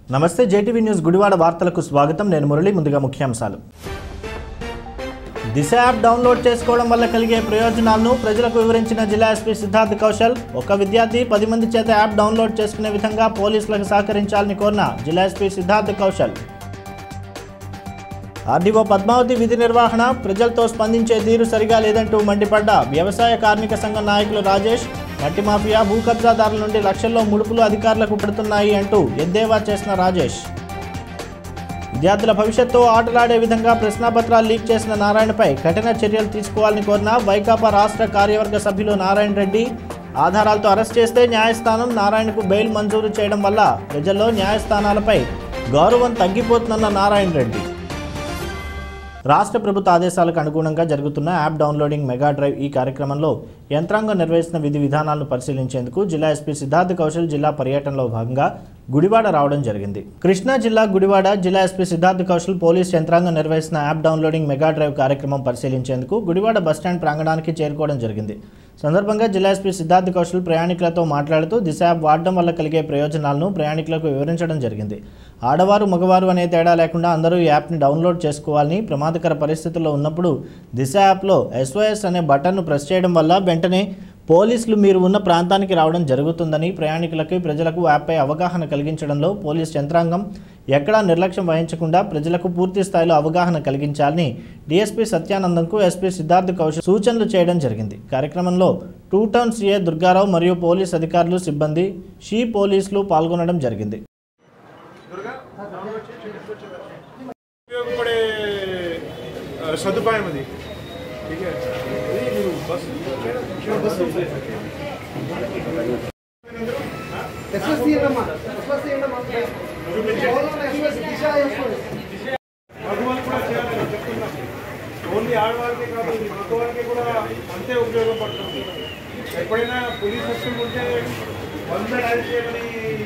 నమస్తే JTV news Gudivada వార్తలకు స్వాగతం నేను మురళి ముందుగా ముఖ్యాంశాలు దిశ యాప్ డౌన్లోడ్ చేసుకోవడం వల్ల కలిగే ప్రయోజనాలను ప్రజలకు వివరించిన జిల్లా ఎస్పీ సిద్ధార్థ్ కౌశల్ ఒక విద్యార్థి పది మంది చేత యాప్ డౌన్లోడ్ చేసుకునే విధంగా పోలీసులకు సహకరించాలని కోరిన జిల్లా ఎస్పీ సిద్ధార్థ్ కౌశల్ ఆర్డీఓ పద్మావతి విధి నిర్వహణ ప్రజలతో స్పందించే తీరు సరిగా లేదంటూ మండిపడ్డ వ్యవసాయ కార్మిక సంఘం నాయకులు రాజేష్ మట్టి మాఫియా భూ కబ్జాదారుల నుండి లక్షల్లో ముడుపులు అధికారులకు పడుతున్నాయి అంటూ ఎద్దేవా చేసిన రాజేష్ విద్యార్థుల భవిష్యత్తు ఆటలాడే విధంగా ప్రశ్నాపత్రాలు లీక్ చేసిన నారాయణపై కఠిన చర్యలు తీసుకోవాలని కోరిన వైకాపా రాష్ట్ర కార్యవర్గ సభ్యులు నారాయణ రెడ్డి ఆధారాలతో అరెస్ట్ చేస్తే న్యాయస్థానం నారాయణకు బెయిల్ మంజూరు చేయడం వల్ల ప్రజల్లో న్యాయస్థానాలపై గౌరవం తగ్గిపోతుందన్న నారాయణ రెడ్డి రాష్ట్ర ప్రభుత్వ ఆదేశాలకు అనుగుణంగా జరుగుతున్న యాప్ డౌన్లోడింగ్ మెగా డ్రైవ్ ఈ కార్యక్రమంలో యంత్రాంగం నిర్వహిస్తున్న విధి విధానాలను పరిశీలించేందుకు జిల్లా ఎస్పీ సిద్ధార్థ్ కౌశల్ జిల్లా పర్యటనలో భాగంగా గుడివాడ రావడం జరిగింది కృష్ణా జిల్లా గుడివాడ జిల్లా ఎస్పీ సిద్ధార్థ్ కౌశల్ పోలీస్ యంత్రాంగం నిర్వహిస్తున్న యాప్ డౌన్లోడింగ్ మెగా డ్రైవ్ కార్యక్రమం పరిశీలించేందుకు గుడివాడ బస్టాండ్ ప్రాంగణానికి చేరుకోవడం జరిగింది సందర్భంగా జిల్లా ఎస్పీ సిద్ధార్థ్ కౌశల్ ప్రయాణికులతో మాట్లాడుతూ దిశ యాప్ వాడడం వల్ల కలిగే ప్రయోజనాలను ప్రయాణికులకు వివరించడం జరిగింది ఆడవారు మగవారు అనే తేడా లేకుండా అందరూ ఈ యాప్ని డౌన్లోడ్ చేసుకోవాలని ప్రమాదకర పరిస్థితుల్లో ఉన్నప్పుడు దిశ యాప్లో ఎస్ఓఎస్ అనే బటన్ను ప్రెస్ చేయడం వల్ల వెంటనే పోలీసులు మీరు ఉన్న ప్రాంతానికి రావడం జరుగుతుందని ప్రయాణికులకి ప్రజలకు యాప్పై అవగాహన కలిగించడంలో పోలీస్ యంత్రాంగం ఎక్కడా నిర్లక్ష్యం వహించకుండా ప్రజలకు పూర్తి స్థాయిలో అవగాహన కలిగించాలని డీఎస్పీ సత్యానందంకు ఎస్పీ సిద్ధార్థ్ కౌశల్ సూచనలు చేయడం జరిగింది కార్యక్రమంలో టూ టౌన్ సీఏ దుర్గారావు మరియు పోలీస్ అధికారులు సిబ్బంది షీ పోలీసులు పాల్గొనడం జరిగింది ఉపయోగపడే ఆ, సదుపాయం అది ठीक है ఇది మీరు బస్ బస్సు ఎస్ఎస్ తీయడమ్మా ఎస్ఎస్ తీయడమ్మా దిశ ఎస్ఎస్ మగవాళ్ళు కూడా చేయాలని చెప్తున్నాం ఓన్లీ ఆడవాళ్ళకే కాదు ఇది మగవాళ్ళకి కూడా అంతే ఉపయోగపడుతుంది ఎప్పుడైనా పోలీస్ సిస్టమ్ ఉంటే వంద డైల్ చేయమని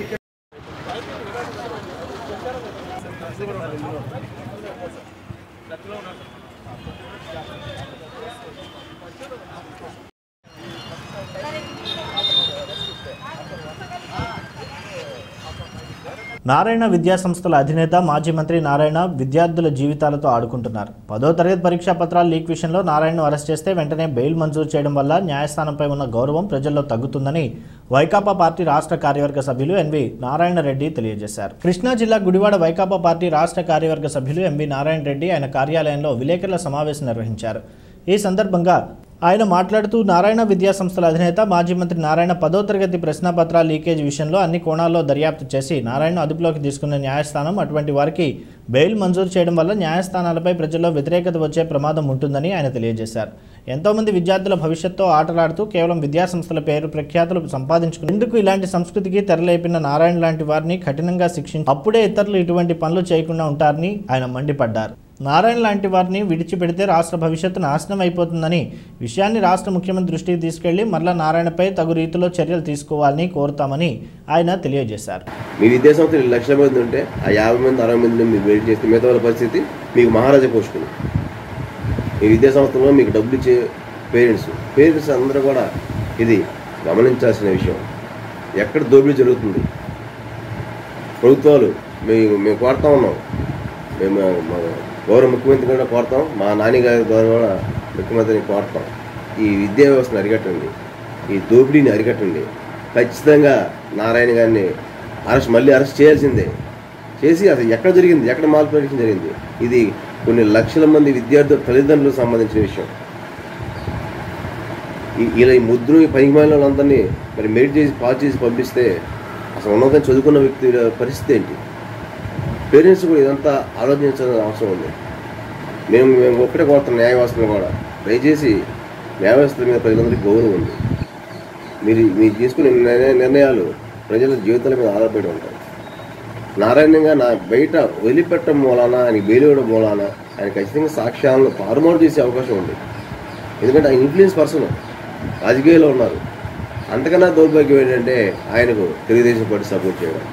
నారాయణ విద్యా సంస్థల అధినేత మాజీ మంత్రి నారాయణ విద్యార్థుల జీవితాలతో ఆడుకుంటున్నారు పదో తరగతి పరీక్షా పత్రాల లీక్ విషయంలో నారాయణను అరెస్ట్ చేస్తే వెంటనే బెయిల్ మంజూరు చేయడం వల్ల న్యాయస్థానంపై ఉన్న గౌరవం ప్రజల్లో తగ్గుతుందని వైకాపా పార్టీ రాష్ట్ర కార్యవర్గ సభ్యులు ఎన్వి నారాయణ రెడ్డి తెలియజేశారు కృష్ణా జిల్లా గుడివాడ వైకాపా పార్టీ రాష్ట్ర కార్యవర్గ సభ్యులు ఎంవి నారాయణ రెడ్డి ఆయన కార్యాలయంలో విలేకరుల సమావేశం నిర్వహించారు ఈ సందర్భంగా ఆయన మాట్లాడుతూ నారాయణ విద్యా సంస్థల అధినేత మాజీ మంత్రి నారాయణ పదో తరగతి ప్రశ్నపత్రాల లీకేజ్ విషయంలో అన్ని కోణాల్లో దర్యాప్తు చేసి నారాయణ అదుపులోకి తీసుకున్న న్యాయస్థానం అటువంటి వారికి బెయిల్ మంజూరు చేయడం వల్ల న్యాయస్థానాలపై ప్రజల్లో వ్యతిరేకత వచ్చే ప్రమాదం ఉంటుందని ఆయన తెలియజేశారు ఎంతోమంది విద్యార్థుల భవిష్యత్తుతో ఆటలాడుతూ కేవలం విద్యా సంస్థల పేరు ప్రఖ్యాతులు సంపాదించుకుని ఎందుకు ఇలాంటి సంస్కృతికి తెరలేపిన నారాయణ లాంటి వారిని కఠినంగా శిక్షించి అప్పుడే ఇతరులు ఇటువంటి పనులు చేయకుండా ఉంటారని ఆయన మండిపడ్డారు నారాయణ లాంటి వారిని విడిచిపెడితే రాష్ట్ర భవిష్యత్తు నాశనం అయిపోతుందని విషయాన్ని రాష్ట్ర ముఖ్యమంత్రి దృష్టికి తీసుకెళ్లి మరలా నారాయణపై తగు రీతిలో చర్యలు తీసుకోవాలని కోరుతామని ఆయన తెలియజేశారు మీ విద్యాసంస్థలు ఇన్ని లక్షల మంది ఉంటే ఆ యాభై మంది అరవై మందిని మీరు వెయిట్ చేస్తే మిగతా వాళ్ళ పరిస్థితి మీకు మహారాజా పోషకులు మీ విద్యాసంస్థలో మీకు డబ్బులు ఇచ్చే పేరెంట్స్ పేరెంట్స్ అందరూ కూడా ఇది గమనించాల్సిన విషయం ఎక్కడ దోపిడీ జరుగుతుంది ప్రభుత్వాలు మేము మేము కోరుతా ఉన్నాం మేము మా గౌరవ ముఖ్యమంత్రి కూడా కోరుతాం మా నాన్నగారి ద్వారా కూడా ముఖ్యమంత్రిని కోరుతాం ఈ విద్యా వ్యవస్థను అరికట్టండి ఈ దోపిడీని అరికట్టండి ఖచ్చితంగా నారాయణ గారిని అరెస్ట్ మళ్ళీ అరెస్ట్ చేయాల్సిందే చేసి అసలు ఎక్కడ జరిగింది ఎక్కడ మాల్పరేషన్ జరిగింది ఇది కొన్ని లక్షల మంది విద్యార్థుల తల్లిదండ్రులకు సంబంధించిన విషయం ఈ- ఇలా ఈ ముద్ర ఈ పనికి మాలిన వాళ్ళందరినీ మరి మెరిట్ చేసి పాస్ చేసి పంపిస్తే అసలు ఉన్నతం చదువుకున్న వ్యక్తి పరిస్థితి ఏంటి పేరెంట్స్ కూడా ఇదంతా ఆలోచించాల్సిన అవసరం ఉంది మేము మేము ఒక్కటే కోరుతున్నాం న్యాయ వ్యవస్థను కూడా దయచేసి న్యాయ వ్యవస్థ మీద ప్రజలందరికీ గౌరవం ఉంది మీరు మీరు తీసుకునే నిర్ణయ- నిర్ణయాలు ప్రజల జీవితాల మీద ఆధారపడి ఉంటాయి నారాయణంగా నా బయట వదిలిపెట్టడం మూలాన ఆయన బెయిల్ ఇవ్వడం మూలాన ఆయన ఖచ్చితంగా సాక్ష్యాలను తారుమారు చేసే అవకాశం ఉంది ఎందుకంటే ఆయన ఇన్ఫ్లుయెన్స్ పర్సన్ రాజకీయాల్లో ఉన్నారు అంతకన్నా దౌర్భాగ్యం ఏంటంటే ఆయనకు తెలుగుదేశం పార్టీ సపోర్ట్ చేయడం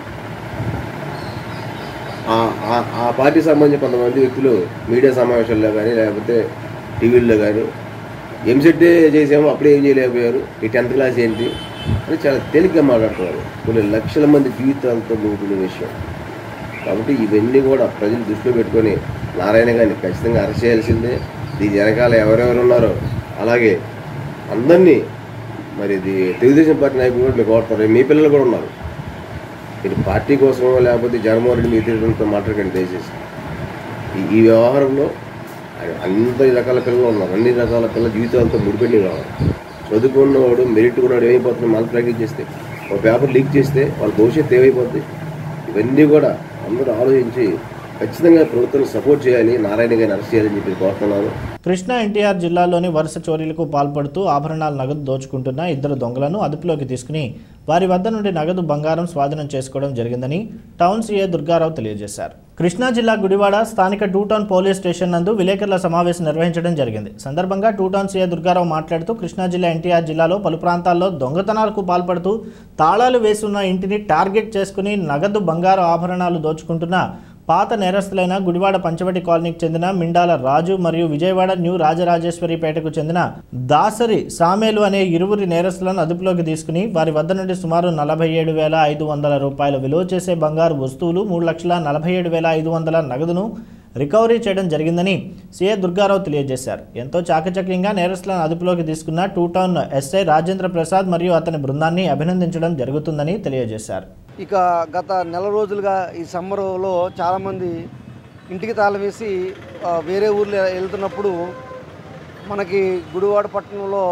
ఆ- ఆ- ఆ పార్టీకి సంబంధించిన కొంతమంది వ్యక్తులు మీడియా సమావేశాల్లో కానీ లేకపోతే టీవీల్లో కానీ ఎంసెట్ చేసాము అప్పుడే ఏం చేయలేకపోయారు ఈ టెన్త్ క్లాస్ ఏంటి అని చాలా తేలిగ్గా మాట్లాడుతున్నారు కొన్ని లక్షల మంది జీవితాలతో ముగుతున్న విషయం కాబట్టి ఇవన్నీ కూడా ప్రజలు దృష్టిలో పెట్టుకొని నారాయణ గారిని ఖచ్చితంగా అరెస్ట్ చేయాల్సిందే దీని వెనకాల ఎవరెవరు ఉన్నారో అలాగే అందరినీ మరి ఇది తెలుగుదేశం పార్టీ నాయకులు కూడా మీకు కోరుతారు మీ పిల్లలు కూడా ఉన్నారు మీరు పార్టీ కోసమో లేకపోతే జగన్మోహన్ రెడ్డి మీ తిరుగులతో మాట్లాడకండి దయచేసి ఈ ఈ వ్యవహారంలో అన్ని రకాల పిల్లలు ఉన్నారు అన్ని రకాల పిల్లల జీవితాలతో ముడిపెట్టి కావాలి చదువుకున్నవాడు మెరిట్ ఉన్నవాడు ఏమైపోతుంది మళ్ళీ ప్రాక్టీస్ చేస్తే ఒక పేపర్ లీక్ చేస్తే వాళ్ళ భవిష్యత్తు ఏమైపోద్ది ఇవన్నీ కూడా అందరూ ఆలోచించి ఖచ్చితంగా ప్రభుత్వం సపోర్ట్ చేయాలి నారాయణ గారిని అరెస్ట్ చేయాలని చెప్పి కోరుతున్నాను కృష్ణా ఎన్టీఆర్ జిల్లాలోని వరుస చోరీలకు పాల్పడుతూ ఆభరణాల నగదు దోచుకుంటున్న ఇద్దరు దొంగలను అదుపులోకి తీసుకుని వారి వద్ద నుండి నగదు బంగారం స్వాధీనం చేసుకోవడం జరిగిందని టౌన్ సీఏ దుర్గారావు తెలియజేశారు కృష్ణా జిల్లా గుడివాడ స్థానిక టూ టౌన్ పోలీస్ స్టేషన్ నందు విలేకరుల సమావేశం నిర్వహించడం జరిగింది సందర్భంగా టూ టౌన్ సీఏ దుర్గారావు మాట్లాడుతూ కృష్ణా జిల్లా ఎన్టీఆర్ జిల్లాలో పలు ప్రాంతాల్లో దొంగతనాలకు పాల్పడుతూ తాళాలు వేసున్న ఇంటిని టార్గెట్ చేసుకుని నగదు బంగారు ఆభరణాలు దోచుకుంటున్న పాత నేరస్తులైన గుడివాడ పంచవటి కాలనీకి చెందిన మిండాల రాజు మరియు విజయవాడ న్యూ రాజరాజేశ్వరిపేటకు చెందిన దాసరి సామేలు అనే ఇరువురి నేరస్తులను అదుపులోకి తీసుకుని వారి వద్ద నుండి సుమారు నలభై ఏడు వేల ఐదు వందల రూపాయల విలువ చేసే బంగారు వస్తువులు మూడు లక్షల నలభై ఏడు వేల ఐదు వందల నగదును రికవరీ చేయడం జరిగిందని సీఏ దుర్గారావు తెలియజేశారు ఎంతో చాకచక్యంగా నేరస్తులను అదుపులోకి తీసుకున్న two town SI Rajendra Prasad మరియు అతని బృందాన్ని అభినందించడం జరుగుతుందని తెలియజేశారు ఇక గత నెల రోజులుగా ఈ సమ్మర్లో చాలామంది ఇంటికి తాళం వేసి ఆ, వేరే ఊర్లో వెళ్తున్నప్పుడు మనకి గుడివాడ పట్టణంలో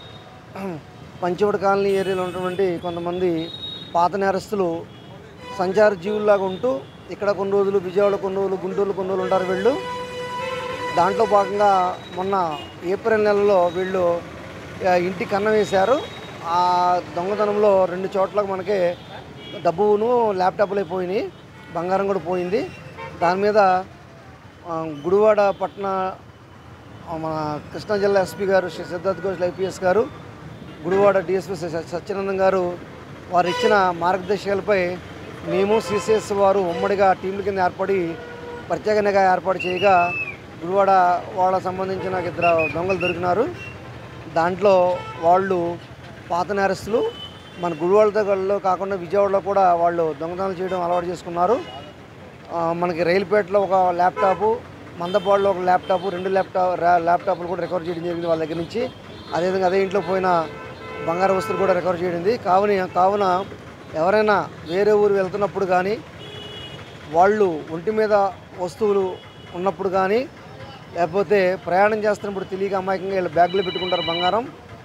పంచవడి కాలనీ ఏరియాలో ఉన్నటువంటి కొంతమంది పాత నేరస్తులు సంచార జీవుల్లాగా ఉంటూ ఇక్కడ కొన్ని రోజులు విజయవాడ కొన్ని రోజులు గుంటూరులో కొన్ని రోజులు ఉంటారు వీళ్ళు దాంట్లో భాగంగా మొన్న ఏప్రిల్ నెలలో వీళ్ళు ఆ, ఇంటి కన్నం వేశారు ఆ దొంగతనంలో రెండు చోట్ల మనకి డబ్బును ల్యాప్టాప్లు అయిపోయినాయి బంగారం కూడా పోయింది దాని మీద ఆ, గుడివాడ పట్టణ ఆ, మన కృష్ణా జిల్లా ఎస్పీ గారు శ్రీ సిద్ధార్థ్ ఘోష్ ఐపీఎస్ గారు గుడివాడ డిఎస్పీ స- సత్యానందం గారు వారు ఇచ్చిన మార్గదర్శకాలపై మేము సిసిఎస్ వారు ఉమ్మడిగా టీంల కింద ఏర్పడి ప్రత్యేక నిఘా ఏర్పాటు చేయగా గుడివాడ వాళ్ళకు సంబంధించిన ఇద్దరు దొంగలు దొరికినారు దాంట్లో వాళ్ళు పాత నేరస్తులు మన గుడివాడ దగ్గరలో కాకుండా విజయవాడలో కూడా వాళ్ళు దొంగతనాలు చేయడం అలవాటు చేసుకున్నారు ఆ, మనకి రైలుపేటలో ఒక ల్యాప్టాపు మందపాడులో ఒక ల్యాప్టాప్ రెండు ల్యాప్టాప్ రా- ల్యాప్టాప్లు కూడా రికవర్ చేయడం జరిగింది వాళ్ళ దగ్గర నుంచి అదేవిధంగా అదే ఇంట్లో పోయిన బంగారు వస్తువులు కూడా రికవర్ చేయడింది కావున కావున ఎవరైనా వేరే ఊరు వెళ్తున్నప్పుడు కానీ వాళ్ళు ఒంటి మీద వస్తువులు ఉన్నప్పుడు కానీ లేకపోతే ప్రయాణం చేస్తున్నప్పుడు తెలియక అమాయకంగా వీళ్ళు బ్యాగులో పెట్టుకుంటారు బంగారం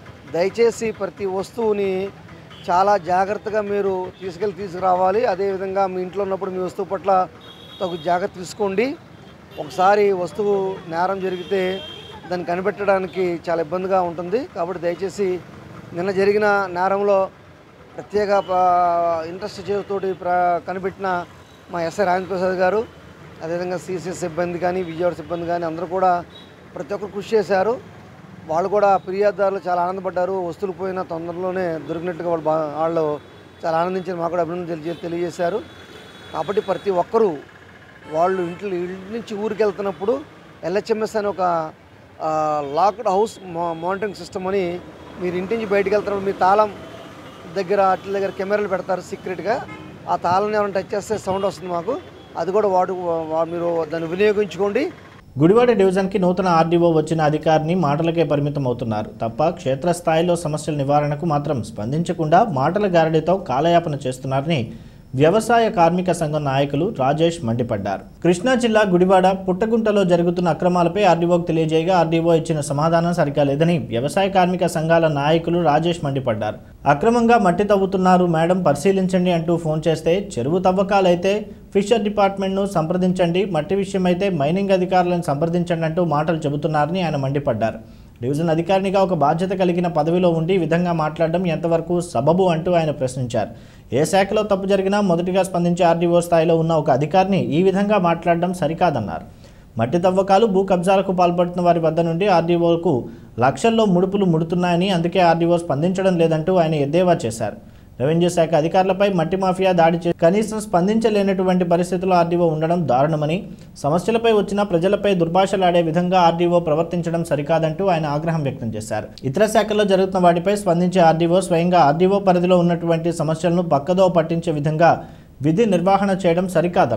దయచేసి ప్రతి వస్తువుని చాలా జాగ్రత్తగా మీరు తీసుకెళ్ళి తీసుకురావాలి అదేవిధంగా మీ ఇంట్లో ఉన్నప్పుడు మీ వస్తువు పట్ల తగు జాగ్రత్త తీసుకోండి ఒకసారి వస్తువు నేరం జరిగితే దాన్ని కనిపెట్టడానికి చాలా ఇబ్బందిగా ఉంటుంది కాబట్టి దయచేసి నిన్న జరిగిన నేరంలో ప్రత్యేక ప- ఇంట్రెస్ట్ తోటి ప్ర కనిపెట్టిన మా ఎస్ఐ రాజేంద్ర ప్రసాద్ గారు అదేవిధంగా సిసిఎస్ సిబ్బంది కానీ విజయవాడ సిబ్బంది కానీ అందరూ కూడా ప్రతి ఒక్కరు కృషి చేశారు వాళ్ళు కూడా ఫిర్యాదుదారులు చాలా ఆనందపడ్డారు వస్తువులు పోయిన తొందరలోనే దొరికినట్టుగా వాళ్ళు బా వాళ్ళు చాలా ఆనందించారు మాకు కూడా అభినందన తెలియ తెలియజేశారు కాబట్టి ప్రతి ఒక్కరూ వాళ్ళు ఇంట్లో ఇంటి నుంచి ఊరికి వెళ్తున్నప్పుడు ఎల్హెచ్ఎంఎస్ అని ఒక ఆ, లాక్డ్ హౌస్ మా మానిటరింగ్ సిస్టమ్ అని మీరు ఇంటి నుంచి బయటికి వెళ్తున్నప్పుడు మీ తాళం దగ్గర అట్ల దగ్గర కెమెరాలు పెడతారు సీక్రెట్గా ఆ తాళం ఎవరైనా టచ్ చేస్తే సౌండ్ వస్తుంది మాకు అది కూడా వాడు వా- మీరు దాన్ని వినియోగించుకోండి గుడివాడ డివిజన్కి నూతన ఆర్డీఓ వచ్చిన అధికారిని మాటలకే పరిమితం అవుతున్నారు తప్ప క్షేత్రస్థాయిలో సమస్యల నివారణకు మాత్రం స్పందించకుండా మాటల గారడితో కాలయాపన చేస్తున్నారని వ్యవసాయ కార్మిక సంఘం నాయకులు రాజేష్ మండిపడ్డారు కృష్ణా జిల్లా గుడివాడ పుట్టగుంటలో జరుగుతున్న అక్రమాలపై ఆర్డీఓకు తెలియజేయగా ఆర్డీఓ ఇచ్చిన సమాధానం సరిగా లేదని వ్యవసాయ కార్మిక సంఘాల నాయకులు రాజేష్ మండిపడ్డారు అక్రమంగా మట్టి తవ్వుతున్నారు మేడం పరిశీలించండి అంటూ ఫోన్ చేస్తే చెరువు తవ్వకాలైతే ఫిషర్ డిపార్ట్మెంట్ను సంప్రదించండి మట్టి విషయమైతే మైనింగ్ అధికారులను సంప్రదించండి అంటూ మాటలు చెబుతున్నారని ఆయన మండిపడ్డారు డివిజన్ అధికారినిగా ఒక బాధ్యత కలిగిన పదవిలో ఉండి ఈ విధంగా మాట్లాడడం ఎంతవరకు సబబు అంటూ ఆయన ప్రశ్నించారు ఏ శాఖలో తప్పు జరిగినా మొదటిగా స్పందించే ఆర్డీఓ స్థాయిలో ఉన్న ఒక అధికారిని ఈ విధంగా మాట్లాడడం సరికాదన్నారు మట్టి తవ్వకాలు భూ కబ్జాలకు పాల్పడుతున్న వారి వద్ద నుండి ఆర్డీఓకు లక్షల్లో ముడుపులు ముడుతున్నాయని అందుకే ఆర్డీఓ స్పందించడం లేదంటూ ఆయన ఎద్దేవా చేశారు రెవెన్యూ శాఖ అధికారులపై మట్టి మాఫియా దాడి చేసి కనీసం స్పందించలేనటువంటి పరిస్థితుల్లో ఆర్డీఓ ఉండడం దారుణమని సమస్యలపై వచ్చిన ప్రజలపై దుర్భాషలాడే విధంగా ఆర్డీఓ ప్రవర్తించడం సరికాదంటూ ఆయన ఆగ్రహం వ్యక్తం చేశారు ఇతర శాఖల్లో జరుగుతున్న వాటిపై స్పందించే ఆర్డీఓ స్వయంగా ఆర్డీఓ పరిధిలో ఉన్నటువంటి సమస్యలను పక్కదో పట్టించే విధంగా విధి నిర్వహణ చేయడం సరికాదన్నారు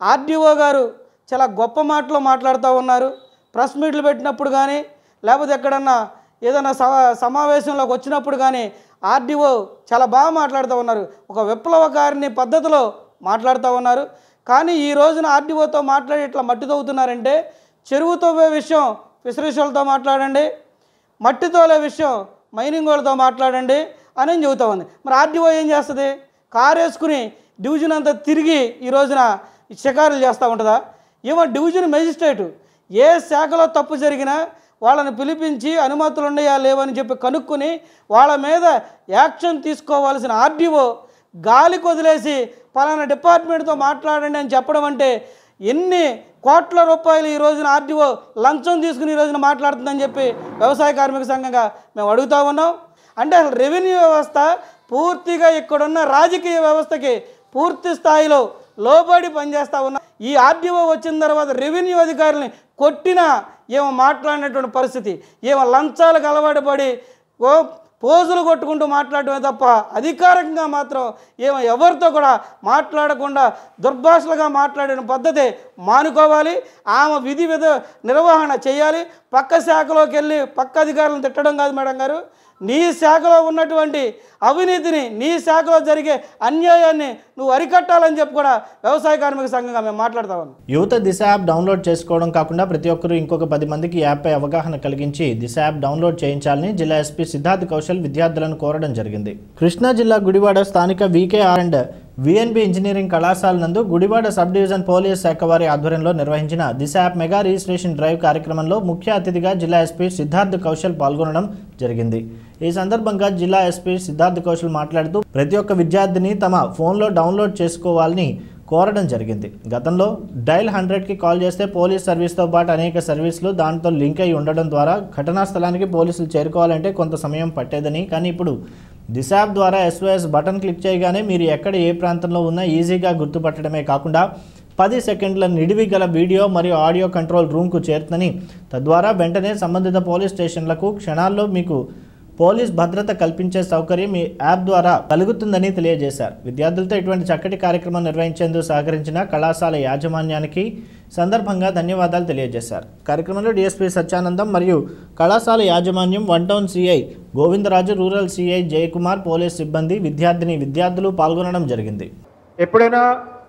ఆర్డీఓ గారు చాలా గొప్ప మాటలు మాట్లాడుతూ ఉన్నారు ప్రెస్ మీట్లు పెట్టినప్పుడు కానీ లేకపోతే ఎక్కడన్నా ఏదైనా సమ సమావేశంలోకి వచ్చినప్పుడు కానీ ఆర్డీఓ చాలా బాగా మాట్లాడుతూ ఉన్నారు ఒక విప్లవకారిని పద్ధతిలో మాట్లాడుతూ ఉన్నారు కానీ ఈ రోజున ఆర్డీఓతో మాట్లాడి ఇట్లా మట్టి తవ్వుతున్నారంటే చెరువు తవ్వే విషయం ఫిషరీస్ వాళ్ళతో మాట్లాడండి మట్టి తోలే విషయం మైనింగ్ వాళ్ళతో మాట్లాడండి అని చెబుతా ఉంది మరి ఆర్డీఓ ఏం చేస్తుంది కారు వేసుకుని డివిజన్ అంతా తిరిగి ఈ రోజున షికారులు చేస్తూ ఉంటుందా ఏమో డివిజన్ మెజిస్ట్రేటు ఏ శాఖలో తప్పు జరిగినా వాళ్ళని పిలిపించి అనుమతులు ఉన్నాయా లేవని చెప్పి కనుక్కొని వాళ్ళ మీద యాక్షన్ తీసుకోవాల్సిన ఆర్డీఓ గాలికి వదిలేసి పలానా డిపార్ట్మెంట్తో మాట్లాడండి అని చెప్పడం అంటే ఎన్ని కోట్ల రూపాయలు ఈ రోజున ఆర్డీఓ లంచం తీసుకుని ఈ రోజున మాట్లాడుతుందని చెప్పి వ్యవసాయ కార్మిక సంఘంగా మేము అడుగుతా ఉన్నాం అంటే అసలు రెవెన్యూ వ్యవస్థ పూర్తిగా ఇక్కడున్న రాజకీయ వ్యవస్థకి పూర్తి స్థాయిలో లోబడి పనిచేస్తూ ఉన్నా ఈ ఆర్డీఓ వచ్చిన తర్వాత రెవెన్యూ అధికారుల్ని కొట్టినా ఏమో మాట్లాడినటువంటి పరిస్థితి ఏమో లంచాలకు అలవాటు పడి ఓ పోజులు కొట్టుకుంటూ మాట్లాడటమే తప్ప అధికారికంగా మాత్రం ఏమో ఎవరితో కూడా మాట్లాడకుండా దుర్భాషలుగా మాట్లాడిన పద్ధతి మానుకోవాలి ఆమె విధి విధ నిర్వహణ చేయాలి పక్క శాఖలోకి వెళ్ళి పక్క అధికారులను తిట్టడం కాదు మేడం గారు నీ శాఖలో ఉన్నటువంటి అవినీతిని నీ శాఖలో జరిగే అన్యాయాన్ని నువ్వు అరికట్టాలని చెప్పి కూడా వ్యవసాయ కార్మిక సంఘంగా మేము మాట్లాడుతా ఉన్నాం యువత దిశ యాప్ డౌన్లోడ్ చేసుకోవడం కాకుండా ప్రతి ఒక్కరూ ఇంకొక పది మందికి ఈ యాప్పై అవగాహన కలిగించి దిశ యాప్ డౌన్లోడ్ చేయించాలని జిల్లా ఎస్పీ సిద్ధార్థ్ కౌశల్ విద్యార్థులను కోరడం జరిగింది కృష్ణా జిల్లా గుడివాడ స్థానిక వీకేఆర్ అండ్ విఎన్బి ఇంజనీరింగ్ కళాశాల నందు గుడివాడ సబ్ డివిజన్ పోలీస్ శాఖ వారి ఆధ్వర్యంలో నిర్వహించిన Disha app mega registration drive కార్యక్రమంలో ముఖ్య అతిథిగా జిల్లా ఎస్పీ సిద్ధార్థ్ కౌశల్ పాల్గొనడం జరిగింది ఈ సందర్భంగా జిల్లా ఎస్పీ సిద్ధార్థ్ కౌశల్ మాట్లాడుతూ ప్రతి ఒక్క విద్యార్థిని తమ ఫోన్లో డౌన్లోడ్ చేసుకోవాలని కోరడం జరిగింది గతంలో డైల్ హండ్రెడ్కి కాల్ చేస్తే పోలీస్ సర్వీస్తో పాటు అనేక సర్వీసులు దాంతో లింక్ అయి ఉండడం ద్వారా ఘటనా స్థలానికి పోలీసులు చేరుకోవాలంటే కొంత సమయం పట్టేదని కానీ ఇప్పుడు దిశ యాప్ ద్వారా ఎస్ఓఎస్ బటన్ క్లిక్ చేయగానే మీరు ఎక్కడ ఏ ప్రాంతంలో ఉన్నా ఈజీగా గుర్తుపట్టడమే కాకుండా పది సెకండ్ల నిడివి గల వీడియో మరియు ఆడియో కంట్రోల్ రూమ్కు చేరుతుందని తద్వారా వెంటనే సంబంధిత పోలీస్ స్టేషన్లకు క్షణాల్లో మీకు పోలీస్ భద్రత కల్పించే సౌకర్యం ఈ యాప్ ద్వారా కలుగుతుందని తెలియజేశారు విద్యార్థులతో ఇటువంటి చక్కటి కార్యక్రమం నిర్వహించేందుకు సహకరించిన కళాశాల యాజమాన్యానికి సందర్భంగా ధన్యవాదాలు తెలియజేశారు కార్యక్రమంలో డిఎస్పీ సత్యానందం మరియు కళాశాల యాజమాన్యం one town CI Govindaraju rural CI Jayakumar police సిబ్బంది విద్యార్థిని విద్యార్థులు పాల్గొనడం జరిగింది ఎప్పుడైనా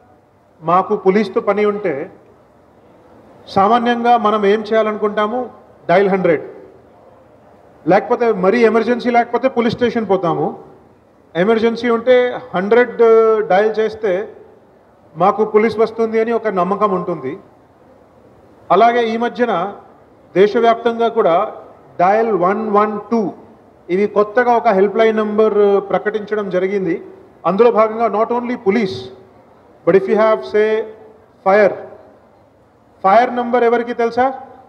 మాకు పోలీస్తో పని ఉంటే సామాన్యంగా మనం ఏం చేయాలనుకుంటాము డైల్ హండ్రెడ్ లేకపోతే మరీ ఎమర్జెన్సీ లేకపోతే పోలీస్ స్టేషన్ పోతాము ఎమర్జెన్సీ ఉంటే హండ్రెడ్ డయల్ చేస్తే మాకు పోలీస్ వస్తుంది అని ఒక నమ్మకం ఉంటుంది అలాగే ఈ మధ్యన దేశవ్యాప్తంగా కూడా డయల్ వన్ వన్ టూ ఇది కొత్తగా ఒక హెల్ప్ లైన్ నంబర్ ప్రకటించడం జరిగింది అందులో భాగంగా not only police but if you have say fire fire number ఎవరికి తెలుసా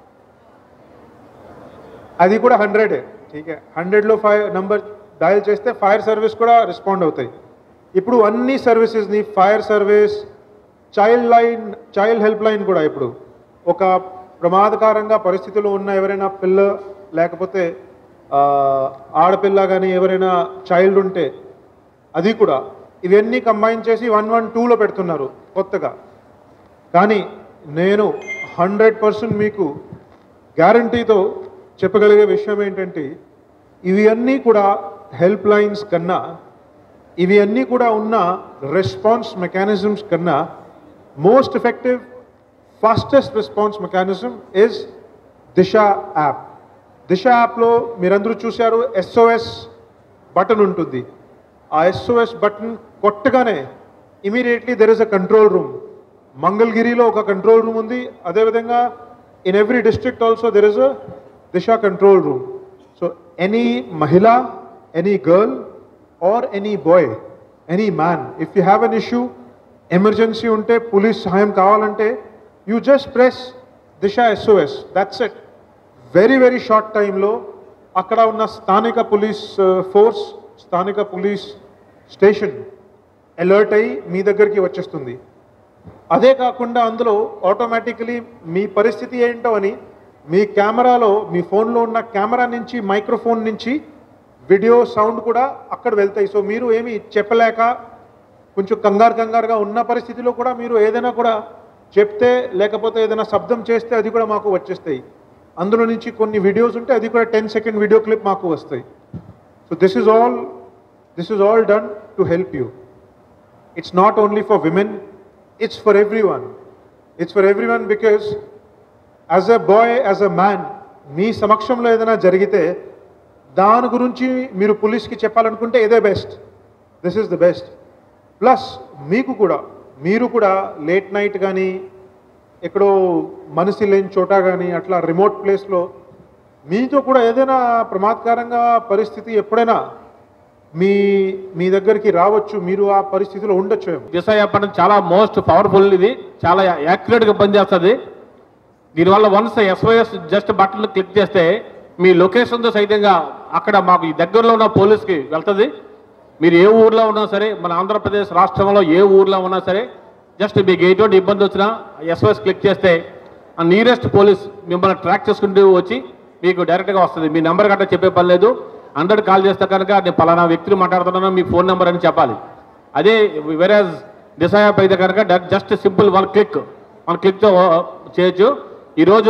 అది కూడా హండ్రెడే ఠీకే హండ్రెడ్లో ఫైవ్ నంబర్ డయల్ చేస్తే ఫైర్ సర్వీస్ కూడా రెస్పాండ్ అవుతాయి ఇప్పుడు అన్ని సర్వీసెస్ని fire service child line child help line కూడా ఇప్పుడు ఒక ప్రమాదకరంగా పరిస్థితుల్లో ఉన్న ఎవరైనా పిల్ల లేకపోతే ఆ, ఆడపిల్ల కానీ ఎవరైనా చైల్డ్ ఉంటే అది కూడా ఇవన్నీ కంబైన్ చేసి వన్ వన్ టూలో పెడుతున్నారు కొత్తగా కానీ నేను హండ్రెడ్ పర్సెంట్ మీకు గ్యారంటీతో చెప్పగలిగే విషయం ఏంటంటే ఇవి అన్నీ కూడా హెల్ప్ లైన్స్ కన్నా ఇవి అన్నీ కూడా ఉన్న రెస్పాన్స్ మెకానిజమ్స్ కన్నా most effective fastest response mechanism is Disha app Disha యాప్లో మీరందరూ చూశారు ఎస్ఓఎస్ బటన్ ఉంటుంది ఆ ఎస్ఓఎస్ బటన్ కొట్టగానే immediately there is a control room మంగళగిరిలో ఒక కంట్రోల్ రూమ్ ఉంది అదేవిధంగా in every district also there is a Disha control room so any మహిళ any girl or any boy any man if you have an issue emergency ఉంటే police సహాయం కావాలంటే you just press Disha SOS that's it very very short టైంలో అక్కడ ఉన్న స్థానిక police force స్థానిక police station alert అయ్యి మీ దగ్గరికి వచ్చేస్తుంది అదే కాకుండా అందులో ఆటోమేటికలీ మీ పరిస్థితి ఏంటో అని మీ కెమెరాలో మీ ఫోన్లో ఉన్న కెమెరా నుంచి మైక్రోఫోన్ నుంచి వీడియో సౌండ్ కూడా అక్కడ వెళ్తాయి సో మీరు ఏమి చెప్పలేక కొంచెం కంగారు కంగారుగా ఉన్న పరిస్థితిలో కూడా మీరు ఏదైనా కూడా చెప్తే లేకపోతే ఏదైనా శబ్దం చేస్తే అది కూడా మాకు వచ్చేస్తాయి అందులో నుంచి కొన్ని వీడియోస్ ఉంటే అది కూడా టెన్ సెకండ్ వీడియో క్లిప్ మాకు వస్తాయి so this is all this is all done to help you it's not only for women it's for every one it's for every one because as a boy as a man మీ సమక్షంలో ఏదైనా జరిగితే దాని గురించి మీరు పోలీస్కి చెప్పాలనుకుంటే ఇదే best this is the best plus మీకు కూడా మీరు కూడా లేట్ నైట్ కానీ ఎక్కడో మనిషి లేని చోట కానీ అట్లా రిమోట్ ప్లేస్లో మీతో కూడా ఏదైనా ప్రమాదకరంగా పరిస్థితి ఎప్పుడైనా మీ మీ దగ్గరికి రావచ్చు మీరు ఆ పరిస్థితిలో ఉండొచ్చు ఏమో దిశ యాప్ అనేది చాలా మోస్ట్ పవర్ఫుల్ ఇది చాలా యాక్యురేట్గా పనిచేస్తుంది దీనివల్ల once SOS just button click చేస్తే మీ లొకేషన్తో సైతంగా అక్కడ మాకు ఈ దగ్గరలో ఉన్న పోలీస్కి వెళ్తుంది మీరు ఏ ఊర్లో ఉన్నా సరే మన ఆంధ్రప్రదేశ్ రాష్ట్రంలో ఏ ఊర్లో ఉన్నా సరే జస్ట్ మీకు ఎటువంటి ఇబ్బంది వచ్చినా ఎస్ఓఎస్ క్లిక్ చేస్తే ఆ నియరెస్ట్ పోలీస్ మిమ్మల్ని ట్రాక్ చేసుకుంటూ వచ్చి మీకు డైరెక్ట్గా వస్తుంది మీ నెంబర్ గట్రా చెప్పే పని లేదు హండ్రెడ్ కాల్ చేస్తే కనుక నేను పలానా వ్యక్తిని మాట్లాడుతున్నాను మీ ఫోన్ నెంబర్ అని చెప్పాలి అదే వేరే దిశ యాప్ అయితే కనుక just simple one click one క్లిక్తో చేయొచ్చు ఈరోజు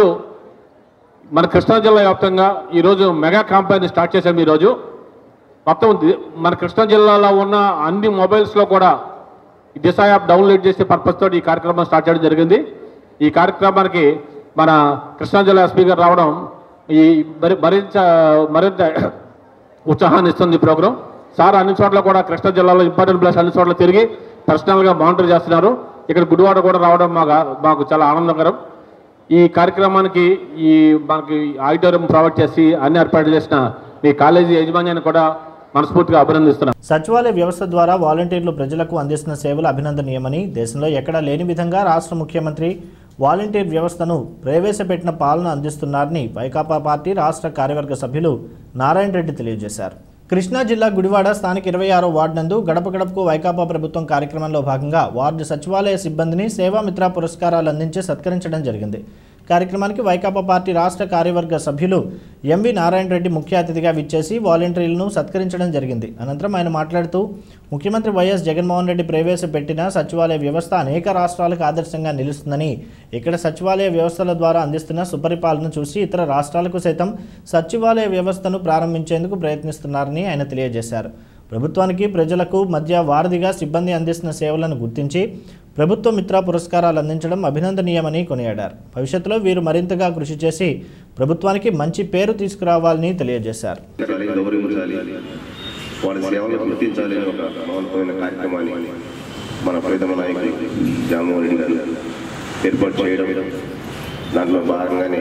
మన కృష్ణా జిల్లా వ్యాప్తంగా ఈరోజు మెగా కాంపెయిన్ స్టార్ట్ చేశాం ఈరోజు మొత్తం ది- మన కృష్ణా జిల్లాలో ఉన్న అన్ని మొబైల్స్లో కూడా ఈ దిశ యాప్ డౌన్లోడ్ చేసే పర్పస్ తోటి ఈ కార్యక్రమం స్టార్ట్ చేయడం జరిగింది ఈ కార్యక్రమానికి మన కృష్ణా జిల్లా ఎస్పీ గారు రావడం ఈ మరి మరింత మరింత ఉత్సాహాన్ని ఇస్తుంది ఈ ప్రోగ్రాం సార్ అన్ని చోట్ల కూడా కృష్ణా జిల్లాలో ఇంపార్టెంట్ ప్లేస్ అన్ని చోట్ల తిరిగి పర్సనల్గా మానిటర్ చేస్తున్నారు ఇక్కడ గుడివాడ కూడా రావడం మాకు మాకు చాలా ఆనందకరం ఈ కార్యక్రమానికి ఈ మనకి ఆడిటోరియం ప్రొవైడ్ చేసి అన్ని ఏర్పాట్లు చేసిన మీ కాలేజీ యాజమాన్యాన్ని కూడా మనస్ఫూర్తిగా అభినందిస్తున్నాను సచివాలయ వ్యవస్థ ద్వారా వాలంటీర్లు ప్రజలకు అందిస్తున్న సేవలు అభినందనీయమని దేశంలో ఎక్కడా లేని విధంగా రాష్ట్ర ముఖ్యమంత్రి వాలంటీర్ వ్యవస్థను ప్రవేశపెట్టిన పాలన అందిస్తున్నారని వైకాపా పార్టీ రాష్ట్ర కార్యవర్గ సభ్యులు నారాయణ రెడ్డి తెలియజేశారు కృష్ణా జిల్లా గుడివాడ స్థానిక ఇరవై ఆరో వార్డు నందు గడప గడపకు వైకాపా ప్రభుత్వం కార్యక్రమంలో భాగంగా వార్డు సచివాలయ సిబ్బందిని సేవామిత్ర పురస్కారాలు అందించి సత్కరించడం జరిగింది కార్యక్రమానికి వైకాపా పార్టీ రాష్ట్ర కార్యవర్గ సభ్యులు ఎంవి నారాయణ రెడ్డి ముఖ్య అతిథిగా విచ్చేసి వాలంటీర్లను సత్కరించడం జరిగింది అనంతరం ఆయన మాట్లాడుతూ ముఖ్యమంత్రి వైఎస్ జగన్మోహన్ రెడ్డి ప్రవేశపెట్టిన సచివాలయ వ్యవస్థ అనేక రాష్ట్రాలకు ఆదర్శంగా నిలుస్తుందని ఇక్కడ సచివాలయ వ్యవస్థల ద్వారా అందిస్తున్న సుపరిపాలన చూసి ఇతర రాష్ట్రాలకు సైతం సచివాలయ వ్యవస్థను ప్రారంభించేందుకు ప్రయత్నిస్తున్నారని ఆయన తెలియజేశారు ప్రభుత్వానికి ప్రజలకు మధ్య వారధిగా సిబ్బంది అందిస్తున్న సేవలను గుర్తించి ప్రభుత్వ మిత్ర పురస్కారాలు అందించడం అభినందనీయమని కొనియాడారు భవిష్యత్తులో వీరు మరింతగా కృషి చేసి ప్రభుత్వానికి మంచి పేరు తీసుకురావాలని తెలియజేశారు గుర్తించాలి, గౌరవించాలి వారి సేవలు గుర్తించాలి అనే ఒక మౌనమైన కార్యక్రమాన్ని మన ప్రీతమ నాయకులు జగన్మోహన్ రెడ్డి గారు ఏర్పాటు చేయడం దాంట్లో భాగంగానే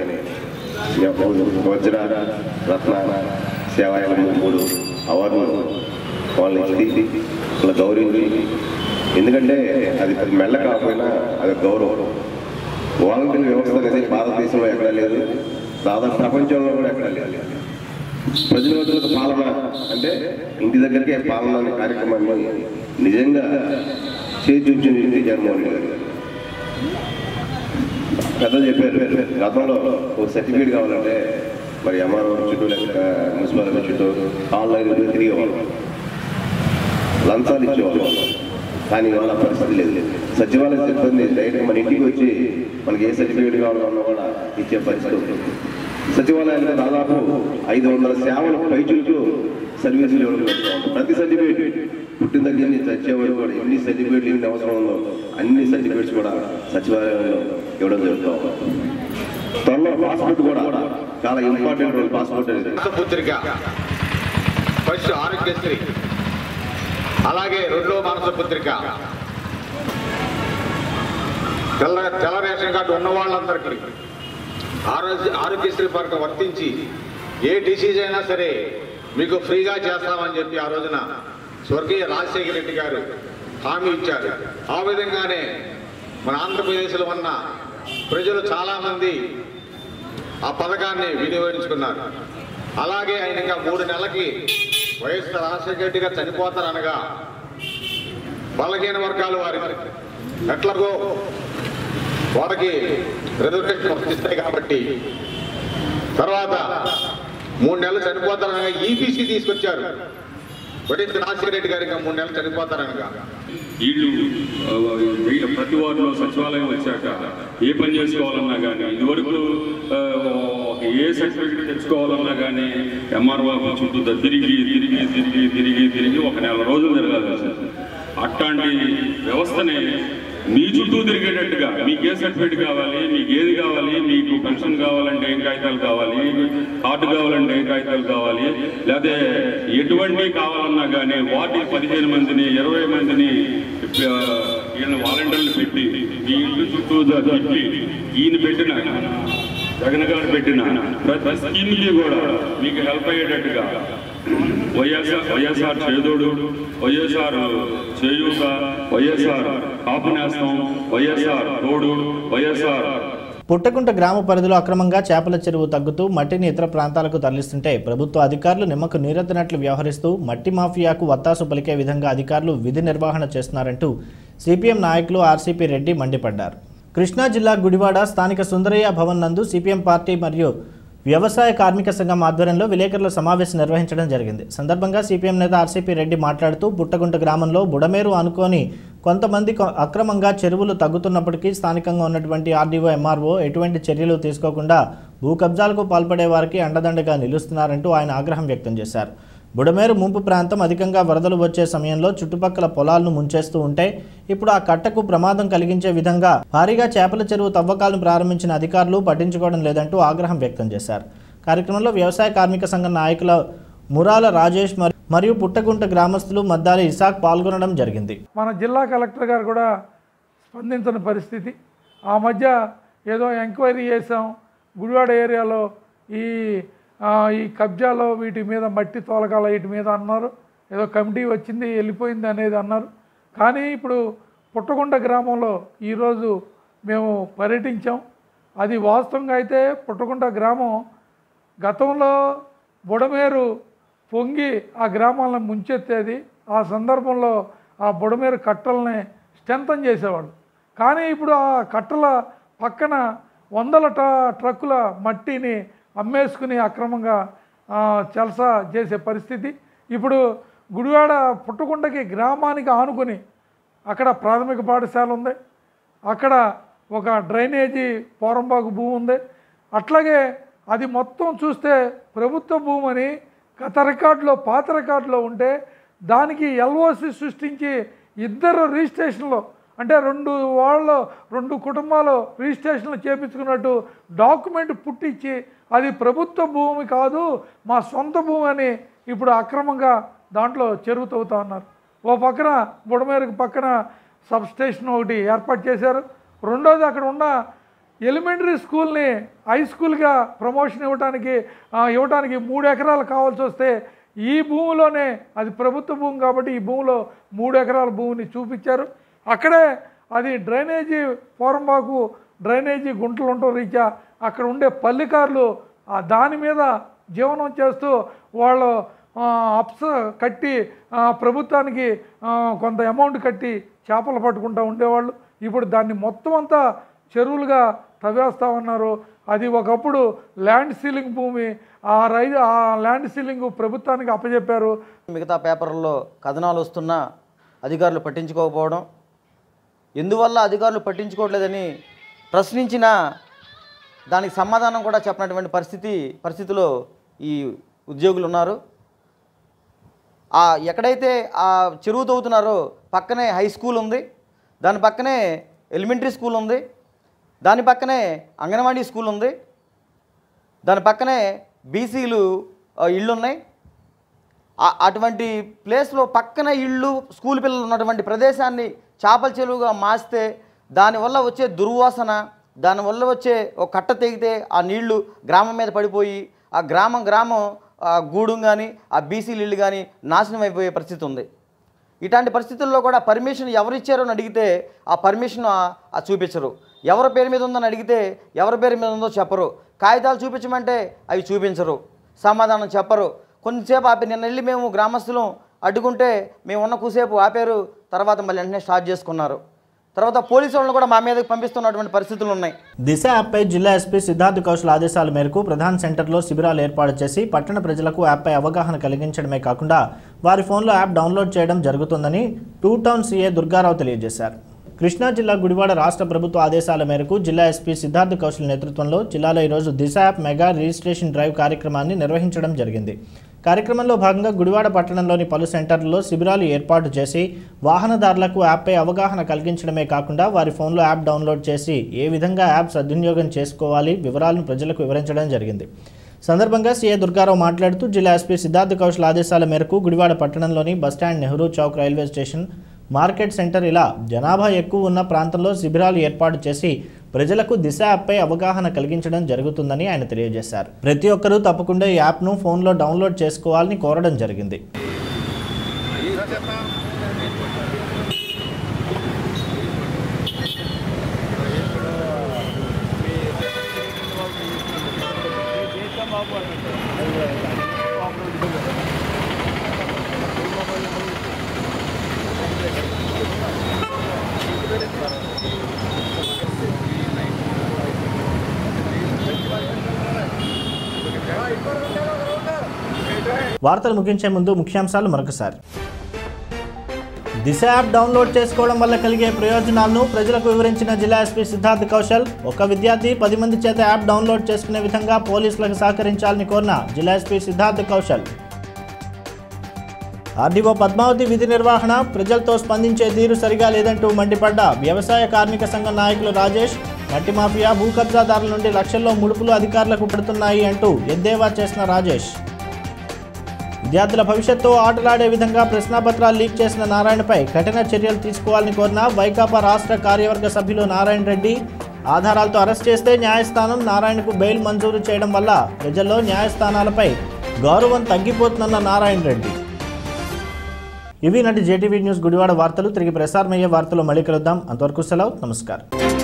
వజ్ర రత్న సేవాయల మూడు అవార్డులు వాళ్ళని ఇచ్చి వాళ్ళ గౌరవించి ఎందుకంటే అది అది మెల్ల కాకపోయినా అది గౌరవం వాలంటీర్ వ్యవస్థ అనేది భారతదేశంలో ఎక్కడా లేదు దాదాపు ప్రపంచంలో కూడా ఎక్కడా లేదు ప్రజల వద్దకు పాలన అంటే ఇంటి దగ్గరికే పాలన అనే కార్యక్రమాన్ని నిజంగా చేసి చూపించింది జగన్మోహన్ రెడ్డి గారు పెద్ద చెప్పారు గతంలో ఒక సర్టిఫికేట్ కావాలంటే మరి ఎంఆర్ఓ చుట్టూ లేక మున్సిపాలిటీ చుట్టూ ఆన్లైన్ తిరిగేవాళ్ళం లంచాలు ఇచ్చేవాళ్ళం కానీ ఇవాళ పరిస్థితి లేదు సచివాలయ సిబ్బంది డైరెక్ట్ మన ఇంటికి వచ్చి మనకి ఏ సర్టిఫికేట్ కావాలన్నా కూడా ఇచ్చే పరిస్థితి ఉంటుంది సచివాలయాల్లో దాదాపు ఐదు వందల సేవలు పైచులకు సర్వీసులు ఇవ్వడం జరుగుతుంది. ప్రతి సర్టిఫికేట్ పుట్టిన దగ్గర నుంచి చచ్చే వరకు కూడా ఎన్ని సర్టిఫికేట్లు ఎన్ని అవసరం ఉందో అన్ని సర్టిఫికేట్స్ కూడా సచివాలయంలో ఇవ్వడం జరుగుతుంది త్వరలో పాస్పోర్ట్ కూడా చాలా ఇంపార్టెంట్ రోల్ పాస్పోర్ట్ అనేది పుత్రిక ఫస్ట్ ఆరోగ్యశ్రీ అలాగే రెండో మానస పుత్రిక తెల్ల తెల్ల రేషన్ కార్డు ఉన్న వాళ్ళందరికీ ఆరోగ్య ఆరోగ్యశ్రీ పథకం వర్తించి ఏ డిసీజ్ అయినా సరే మీకు ఫ్రీగా చేస్తామని చెప్పి ఆ రోజున స్వర్గీయ రాజశేఖర రెడ్డి గారు హామీ ఇచ్చారు ఆ విధంగానే మన ఆంధ్రప్రదేశ్లో ఉన్న ప్రజలు చాలామంది ఆ పథకాన్ని వినియోగించుకున్నారు అలాగే ఆయన ఇంకా మూడు నెలలకి వైఎస్ రాజశేఖర రెడ్డి గారు చనిపోతారనగా బలహీన వర్గాలు వారికి ఎట్లాగో వాళ్ళకి రిజర్వేషన్ వర్తిస్తాయి కాబట్టి తర్వాత మూడు నెలలు చనిపోతారనగా ఈబీసీ తీసుకొచ్చారు వడింది రాజశేఖర రెడ్డి గారికి మూడు నెలలు చనిపోతారనగా వీళ్ళు ఆ, వీళ్ళ ప్రతి వారిలో సచివాలయం వచ్చాక ఏ పని చేసుకోవాలన్నా కానీ ఇదివరకు ఆ, ఒక ఏ సర్టిఫికెట్ తెచ్చుకోవాలన్నా కానీ ఎంఆర్ఓ చుట్టూ ద- తిరిగి తిరిగి తిరిగి తిరిగి తిరిగి ఒక నెల రోజులు తిరగాల్సి వచ్చింది అట్లాంటి వ్యవస్థని మీ చుట్టూ తిరిగేటట్టుగా మీకు ఏ సర్టిఫికేట్ కావాలి మీకు ఏది కావాలి మీకు పెన్షన్ కావాలంటే ఏం కాగితాలు కావాలి కార్డు కావాలంటే ఏం కాగితాలు కావాలి లేదా ఎటువంటి కావాలన్నా కానీ వార్డుకి పదిహేను మందిని ఇరవై మందిని ఆ, ఈయన వాలంటీర్లు పెట్టి మీ ఇల్లు చుట్టూ ద- తిప్పి ఈయన పెట్టిన జగన్ గారు పెట్టిన ప్రతి స్కీమ్కి కూడా మీకు హెల్ప్ అయ్యేటట్టుగా వైఎస్ఆర్ వైఎస్ఆర్ చేదోడు వైఎస్ఆర్ చేయూత వైఎస్ఆర్ కాపునేస్తం వైఎస్ఆర్ తోడు వైఎస్ఆర్ పుట్టకుంట గ్రామ పరిధిలో అక్రమంగా చేపల చెరువు తగ్గుతూ మట్టిని ఇతర ప్రాంతాలకు తరలిస్తుంటే ప్రభుత్వ అధికారులు నిమ్మకు నీరెత్తినట్లు వ్యవహరిస్తూ మట్టి మాఫియాకు వత్తాసు పలికే విధంగా అధికారులు విధి నిర్వహణ చేస్తున్నారంటూ సిపిఎం నాయకులు ఆర్సీపీ రెడ్డి మండిపడ్డారు కృష్ణా జిల్లా గుడివాడ స్థానిక సుందరయ్య భవన్ నందు సిపిఎం పార్టీ మరియు వ్యవసాయ కార్మిక సంఘం ఆధ్వర్యంలో విలేకరుల సమావేశం నిర్వహించడం జరిగింది సందర్భంగా సిపిఎం నేత ఆర్సీపీ రెడ్డి మాట్లాడుతూ పుట్టగుంట గ్రామంలో బుడమేరు అనుకొని కొంతమంది కొ- అక్రమంగా చెరువులు తగ్గుతున్నప్పటికీ స్థానికంగా ఉన్నటువంటి ఆర్డీఓ ఎంఆర్ఓ ఎటువంటి చర్యలు తీసుకోకుండా భూ కబ్జాలకు పాల్పడే వారికి అండదండగా నిలుస్తున్నారంటూ ఆయన ఆగ్రహం వ్యక్తం చేశారు బుడమేరు ముంపు ప్రాంతం అధికంగా వరదలు వచ్చే సమయంలో చుట్టుపక్కల పొలాలను ముంచేస్తూ ఉంటే ఇప్పుడు ఆ కట్టకు ప్రమాదం కలిగించే విధంగా భారీగా చేపల చెరువు తవ్వకాలను ప్రారంభించిన అధికారులు పట్టించుకోవడం లేదంటూ ఆగ్రహం వ్యక్తం చేశారు కార్యక్రమంలో వ్యవసాయ కార్మిక సంఘం నాయకుల మురాల రాజేష్ మరి- మరియు పుట్టగుంట గ్రామస్తులు మద్దాలి ఇసాక్ పాల్గొనడం జరిగింది మన జిల్లా కలెక్టర్ గారు కూడా స్పందించని పరిస్థితి ఆ మధ్య ఏదో ఎంక్వైరీ చేసాం గుడివాడ ఏరియాలో ఈ ఆ, ఈ కబ్జాలో వీటి మీద మట్టి తోలకాల వీటి మీద అన్నారు ఏదో కమిటీ వచ్చింది వెళ్ళిపోయింది అనేది అన్నారు కానీ ఇప్పుడు పుట్టగుంట గ్రామంలో ఈరోజు మేము పర్యటించాం అది వాస్తవంగా అయితే పుట్టగుంట గ్రామం గతంలో బుడమేరు పొంగి ఆ గ్రామాలను ముంచెత్తేది ఆ సందర్భంలో ఆ బుడమేరు కట్టల్ని స్ట్రెంథన్ చేసేవాడు కానీ ఇప్పుడు ఆ కట్టల పక్కన వందల ట ట్రక్కుల మట్టిని అమ్మేసుకుని అక్రమంగా ఆ, చలసా చేసే పరిస్థితి ఇప్పుడు గుడివాడ పుట్టకుండకి గ్రామానికి ఆనుకొని అక్కడ ప్రాథమిక పాఠశాల ఉంది అక్కడ ఒక డ్రైనేజీ పోరంబాకు భూమి ఉంది అట్లాగే అది మొత్తం చూస్తే ప్రభుత్వ భూమి అని గత రికార్డులో పాత రికార్డులో ఉంటే దానికి ఎల్ఓసి సృష్టించి ఇద్దరు రిజిస్ట్రేషన్లో అంటే రెండు వాళ్ళు రెండు కుటుంబాలు రిజిస్ట్రేషన్లు చేపించుకున్నట్టు డాక్యుమెంట్ పుట్టించి అది ప్రభుత్వ భూమి కాదు మా సొంత భూమి అని ఇప్పుడు అక్రమంగా దాంట్లో చెరువు తవ్వుతా ఉన్నారు ఓ పక్కన బుడమేరకు పక్కన సబ్ స్టేషన్ ఒకటి ఏర్పాటు చేశారు రెండోది అక్కడ ఉన్న ఎలిమెంటరీ స్కూల్ని హై స్కూల్గా ప్రమోషన్ ఇవ్వడానికి ఆ, ఇవ్వడానికి మూడు ఎకరాలు కావాల్సి వస్తే ఈ భూమిలోనే అది ప్రభుత్వ భూమి కాబట్టి ఈ భూమిలో మూడు ఎకరాల భూమిని చూపించారు అక్కడే అది డ్రైనేజీ పోరంబాకు డ్రైనేజీ గుంటలు ఉండటం రీత్యా అక్కడ ఉండే పల్లికారులు ఆ దాని మీద జీవనం చేస్తూ వాళ్ళు ఆ, అప్స్ కట్టి ఆ, ప్రభుత్వానికి ఆ, కొంత అమౌంట్ కట్టి చేపలు పట్టుకుంటూ ఉండేవాళ్ళు ఇప్పుడు దాన్ని మొత్తం అంతా చెరువులుగా తవ్వేస్తా ఉన్నారు అది ఒకప్పుడు ల్యాండ్ సీలింగ్ భూమి ఆ రై ఆ ల్యాండ్ సీలింగ్ ప్రభుత్వానికి అప్పచెప్పారు మిగతా పేపర్లలో కథనాలు వస్తున్నా అధికారులు పట్టించుకోకపోవడం ఎందువల్ల అధికారులు పట్టించుకోవట్లేదని ప్రశ్నించిన దానికి సమాధానం కూడా చెప్పినటువంటి పరిస్థితి పరిస్థితిలో ఈ ఉద్యోగులు ఉన్నారు ఆ ఎక్కడైతే ఆ చెరువు తవ్వుతున్నారో పక్కనే హై స్కూల్ ఉంది దాని పక్కనే ఎలిమెంటరీ స్కూల్ ఉంది దాని పక్కనే అంగన్వాడీ స్కూల్ ఉంది దాని పక్కనే బీసీలు ఆ, ఇళ్ళు ఉన్నాయి ఆ- అటువంటి ప్లేస్లో పక్కన ఇళ్ళు స్కూల్ పిల్లలు ఉన్నటువంటి ప్రదేశాన్ని చేపల చెరువుగా మార్చితే దానివల్ల వచ్చే దుర్వాసన దానివల్ల వచ్చే ఒక కట్ట తెగితే ఆ నీళ్లు గ్రామం మీద పడిపోయి ఆ గ్రామం గ్రామం ఆ గూడెం కానీ ఆ బీసీలు ఇళ్ళు కానీ నాశనం అయిపోయే పరిస్థితి ఉంది ఇట్లాంటి పరిస్థితుల్లో కూడా పర్మిషన్ ఎవరు ఇచ్చారో అని అడిగితే ఆ పర్మిషన్ ఆ- ఆ చూపించరు ఎవరి పేరు మీద ఉందని అడిగితే ఎవరి పేరు మీద ఉందో చెప్పరు కాగితాలు చూపించమంటే అవి చూపించరు సమాధానం చెప్పరు కొంచెంసేపు ఆపి నిన్న వెళ్ళి మేము గ్రామస్తులం అడ్డుకుంటే మేము ఉన్న కూసేపు ఆపారు తర్వాత మళ్ళీ వెంటనే స్టార్ట్ చేసుకున్నారు తర్వాత పోలీసు వాళ్ళని కూడా మా మీదకి పంపిస్తున్నటువంటి పరిస్థితులు ఉన్నాయి దిశ యాప్పై జిల్లా ఎస్పీ సిద్ధార్థ్ కౌశల్ ఆదేశాల మేరకు ప్రధాన సెంటర్లో శిబిరాలు ఏర్పాటు చేసి పట్టణ ప్రజలకు యాప్పై అవగాహన కలిగించడమే కాకుండా వారి ఫోన్లో యాప్ డౌన్లోడ్ చేయడం జరుగుతుందని టూ టౌన్ సీఏ దుర్గారావు తెలియజేశారు కృష్ణా జిల్లా గుడివాడ రాష్ట్ర ప్రభుత్వ ఆదేశాల మేరకు జిల్లా ఎస్పీ సిద్ధార్థ్ కౌశల్ నేతృత్వంలో జిల్లాలో ఈరోజు Disha app mega registration drive కార్యక్రమాన్ని నిర్వహించడం జరిగింది కార్యక్రమంలో భాగంగా గుడివాడ పట్టణంలోని పలు సెంటర్లలో శిబిరాలు ఏర్పాటు చేసి వాహనదారులకు యాప్పై అవగాహన కలిగించడమే కాకుండా వారి ఫోన్లో యాప్ డౌన్లోడ్ చేసి ఏ విధంగా యాప్ సద్వినియోగం చేసుకోవాలి వివరాలను ప్రజలకు వివరించడం జరిగింది సందర్భంగా సీఏ దుర్గారావు మాట్లాడుతూ జిల్లా ఎస్పీ సిద్ధార్థ కౌశల్ ఆదేశాల మేరకు గుడివాడ పట్టణంలోని bus stand Nehru Chowk railway station market centre ఇలా జనాభా ఎక్కువ ఉన్న ప్రాంతంలో శిబిరాలు ఏర్పాటు చేసి ప్రజలకు దిశ యాప్పై అవగాహన కలిగించడం జరుగుతుందని ఆయన తెలియజేశారు ప్రతి ఒక్కరూ తప్పకుండా ఈ యాప్ను ఫోన్లో డౌన్లోడ్ చేసుకోవాలని కోరడం జరిగింది వార్తలు ముగించే ముందు ముఖ్యాంశాలు మరొకసారి దిశ యాప్ డౌన్లోడ్ చేసుకోవడం వల్ల కలిగే ప్రయోజనాలను ప్రజలకు వివరించిన జిల్లా ఎస్పీ సిద్ధార్థ్ కౌశల్ ఒక విద్యార్థి పది మంది చేత యాప్ డౌన్లోడ్ చేసుకునే విధంగా పోలీసులకు సహకరించాలని కోరిన జిల్లా ఎస్పీ సిద్ధార్థ్ కౌశల్ ఆర్డీఓ పద్మావతి విధి నిర్వహణ ప్రజలతో స్పందించే తీరు సరిగా లేదంటూ మండిపడ్డ వ్యవసాయ కార్మిక సంఘం నాయకులు రాజేష్ మట్టి మాఫియా భూ కబ్జాదారుల నుండి లక్షల్లో ముడుపులు అధికారులకు పడుతున్నాయి అంటూ ఎద్దేవా చేసిన రాజేష్ విద్యార్థుల భవిష్యత్తు ఆటలాడే విధంగా ప్రశ్నాపత్రాలు లీక్ చేసిన నారాయణపై కఠిన చర్యలు తీసుకోవాలని కోరిన వైకాపా రాష్ట్ర కార్యవర్గ సభ్యులు నారాయణ రెడ్డి ఆధారాలతో అరెస్ట్ చేస్తే న్యాయస్థానం నారాయణకు బెయిల్ మంజూరు చేయడం వల్ల ప్రజల్లో న్యాయస్థానాలపై గౌరవం తగ్గిపోతుందన్న నారాయణ రెడ్డి ఇవి నటి జేటీవీ న్యూస్ గుడివాడ వార్తలు తిరిగి ప్రసారమయ్యే వార్తలు మళ్ళీ కలుద్దాం అంతవరకు సెలవు నమస్కారం